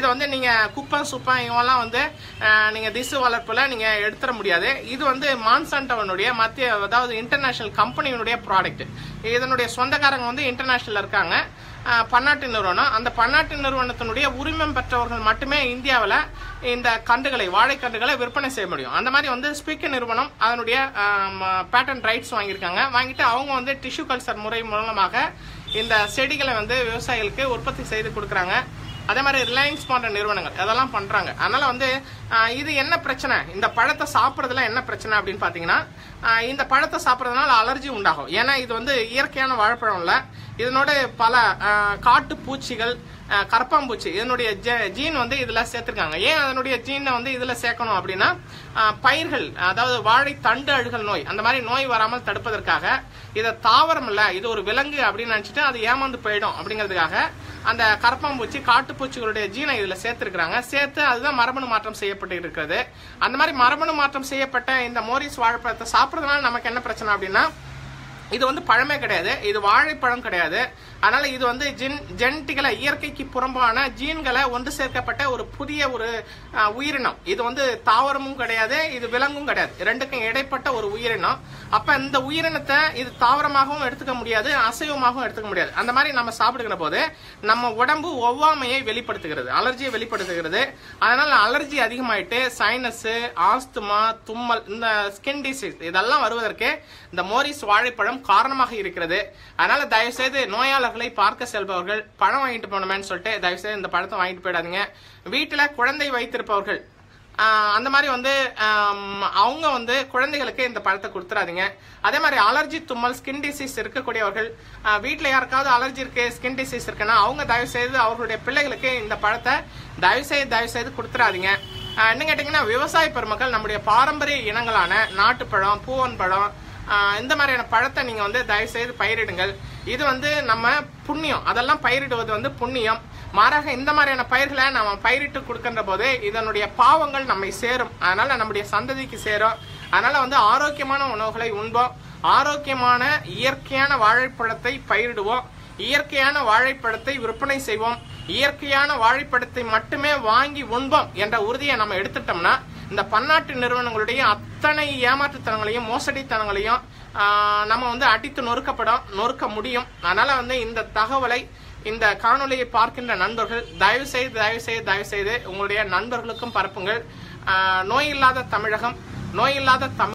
இதை வந்து நீங்க குப்பை சுப்பம் இவெல்லாம் வந்து அஹ், நீங்க திசு வளர்ப்புல நீங்க எடுத்துட முடியாது இது வந்து மான்சாண்டவனுடைய மத்திய அதாவது இன்டர்நேஷனல் கம்பெனியினுடைய ப்ராடக்ட் இதனுடைய சொந்தக்காரங்க வந்து இன்டர்நேஷனல் இருக்காங்க அஹ், பன்னாட்டு நிறுவனம் அந்த பன்னாட்டு நிறுவனத்தினுடைய உரிமம் பெற்றவர்கள் மட்டுமே இந்தியாவில் இந்த கண்டுகளை வாழைக்கன்றுகளை விற்பனை செய்ய முடியும் அந்த மாதிரி வந்து ஸ்பீக்கர் நிறுவனம் அதனுடைய பேட்டன் ரைட்ஸ் வாங்கியிருக்காங்க வாங்கிட்டு அவங்க வந்து டிஷ்யூ கல்ச்சர் முறை மூலமாக இந்த செடிகளை வந்து விவசாயிகளுக்கு உற்பத்தி செய்து கொடுக்குறாங்க அதே மாதிரி ரிலையன்ஸ் போன்ற நிறுவனங்கள் அதெல்லாம் பண்றாங்க அதனால வந்து ஆஹ், இது என்ன பிரச்சனை இந்த பழத்தை சாப்பிட்றதுல என்ன பிரச்சனை அப்படின்னு பாத்தீங்கன்னா ஆஹ், இந்த பழத்தை சாப்பிட்றதுனால அலர்ஜி உண்டாகும் ஏன்னா இது வந்து இயற்கையான வாழைப்பழம் இல்ல இதனோட பல ஆஹ், காட்டு பூச்சிகள் ஆஹ், கரப்பாம்பூச்சி இதனுடைய ஜீன் வந்து இதுல சேர்த்திருக்காங்க ஏன் அதனுடைய ஜீனை வந்து இதுல சேர்க்கணும் அப்படின்னா ஆஹ், பயிர்கள் அதாவது வாழை தண்டு அழுகல் நோய் அந்த மாதிரி நோய் வராமல் தடுப்பதற்காக இதை தாவரம் இல்ல இது ஒரு விலங்கு அப்படின்னு நினைச்சிட்டு அது ஏமாந்து போயிடும் அப்படிங்கிறதுக்காக அந்த கரப்பாம்பூச்சி காட்டுப்பூச்சிகளுடைய ஜீனை இதுல சேர்த்திருக்கிறாங்க சேர்த்து அதுதான் மரபணு மாற்றம் செய்யப்பட்டு இருக்கிறது அந்த மாதிரி மரபணு மாற்றம் செய்யப்பட்ட இந்த மோரிஸ் வாழைப்பழத்தை சாப்பிட்றதுனால நமக்கு என்ன பிரச்சனை அப்படின்னா இது வந்து பழமே கிடையாது இது வாழைப்பழம் கிடையாது அதனால இது வந்து ஜென் ஜெனட்டிக்கலா இயற்கைக்கு புறம்பான ஜீன்களை ஒன்று சேர்க்கப்பட்ட ஒரு புதிய ஒரு அஹ், உயிரினம் இது வந்து தாவரமும் கிடையாது இது விலங்கும் கிடையாது ரெண்டுக்கும் இடைப்பட்ட ஒரு உயிரினம் அப்ப இந்த உயிரினத்தை இது தாவரமாகவும் எடுத்துக்க முடியாது அசைவமாகவும் எடுத்துக்க முடியாது அந்த மாதிரி நம்ம சாப்பிடுகிற போது நம்ம உடம்பு ஒவ்வாமையை வெளிப்படுத்துகிறது அலர்ஜியை வெளிப்படுத்துகிறது அதனால அலர்ஜி அதிகமாயிட்டு சைனஸ் ஆஸ்துமா தும்மல் இந்த ஸ்கின் டிசீஸ் இதெல்லாம் வருவதற்கு இந்த மோரிஸ் வாழைப்பழம் காரணமாக இருக்கிறது அதனால தயவு செய்து நோயாளர்களை பார்க்க செல்பவர்கள் பழம் வாங்கிட்டு போனோமேன்னு சொல்லிட்டு தயவு செய்து இந்த பழத்தை வாங்கிட்டு போயிடாதீங்க வீட்டுல குழந்தை வைத்திருப்பவர்கள் ஆஹ் அந்த மாதிரி வந்து ஆம், அவங்க வந்து குழந்தைகளுக்கு இந்த பழத்தை கொடுத்துறாதீங்க அதே மாதிரி அலர்ஜி தும்மல் ஸ்கின் டிசீஸ் இருக்கக்கூடியவர்கள் ஆஹ் வீட்ல யாருக்காவது அலர்ஜி இருக்கு ஸ்கின் டிசீஸ் இருக்குன்னா அவங்க தயவு செய்து அவர்களுடைய பிள்ளைகளுக்கு இந்த பழத்தை தயவு செய்து தயவு செய்து கொடுத்துறாதீங்க ஆஹ் என்ன கேட்டீங்கன்னா விவசாய பெருமக்கள் நம்முடைய பாரம்பரிய இனங்களான நாட்டுப்பழம் பூவன் பழம் ஆஹ் இந்த மாதிரியான பழத்தை நீங்க வந்து தயவு செய்து பயிரிடுங்கள் இது வந்து நம்ம புண்ணியம் அதெல்லாம் பயிரிடுவது வந்து புண்ணியம் மாறாக இந்த மாதிரியான பயிர்களை நம்ம பயிரிட்டு கொடுக்கின்ற போது இதனுடைய பாவங்கள் நம்மை சேரும் அதனால நம்முடைய சந்ததிக்கு சேரும் அதனால வந்து ஆரோக்கியமான உணவுகளை உண்போம் ஆரோக்கியமான இயற்கையான வாழைப்பழத்தை பயிரிடுவோம் இயற்கையான வாழைப்பழத்தை விற்பனை செய்வோம் இயற்கையான வாழைப்பழத்தை மட்டுமே வாங்கி உண்போம் என்ற உறுதியை நம்ம எடுத்துட்டோம்னா இந்த பன்னாட்டு நிறுவனங்களுடைய அத்தனை ஏமாற்றுத்தனங்களையும் மோசடித்தனங்களையும் ஆஹ், நம்ம வந்து அடித்து நொறுக்கப்படும் நொறுக்க முடியும் அதனால வந்து இந்த தகவலை இந்த காணொளியை பார்க்கின்ற நண்பர்கள் தயவு செய்து தயவு செய்து தயவு செய்து உங்களுடைய நண்பர்களுக்கும் பரப்புங்கள் ஆஹ், நோய் இல்லாத தமிழகம் நோய் இல்லாத தமிழ்